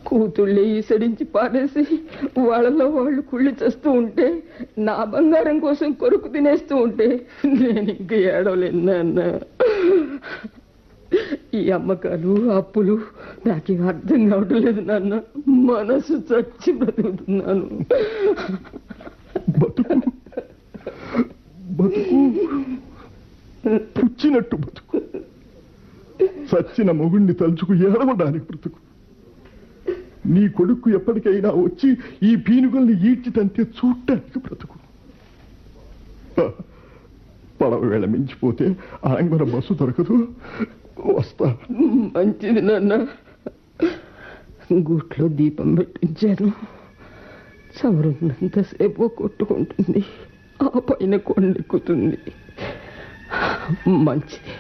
కూతుళ్ళే ఈసడించి పారేసి వాళ్ళలో వాళ్ళు కుళ్ళి చేస్తూ ఉంటే నా బంగారం కోసం కొరుకు తినేస్తూ ఉంటే నేను ఇంక ఏడవలేను నాన్న ఈ అమ్మకాలు అప్పులు నాకేం అర్థం కావటం లేదు నాన్న మనసు చచ్చి బ్రతుకుతున్నాను బతుకు బతుకు పుచ్చినట్టు బతుకు సచ్చిన మొగుణ్ణి తలుచుకు ఏడవడానికి బ్రతుకు నీ కొడుకు ఎప్పటికైనా వచ్చి ఈ పీనుగల్ని ఈడ్చి తంతే చూడటానికి బ్రతుకు పడవ వేళ మించిపోతే ఆంగ్ల బస్సు దొరకదు వస్తా మంచిది నాన్న గూట్లో దీపం పెట్టించాను చవరున్నంతసేపు కొట్టుకుంటుంది ఆ పైన కొండెక్కుతుంది మంచిది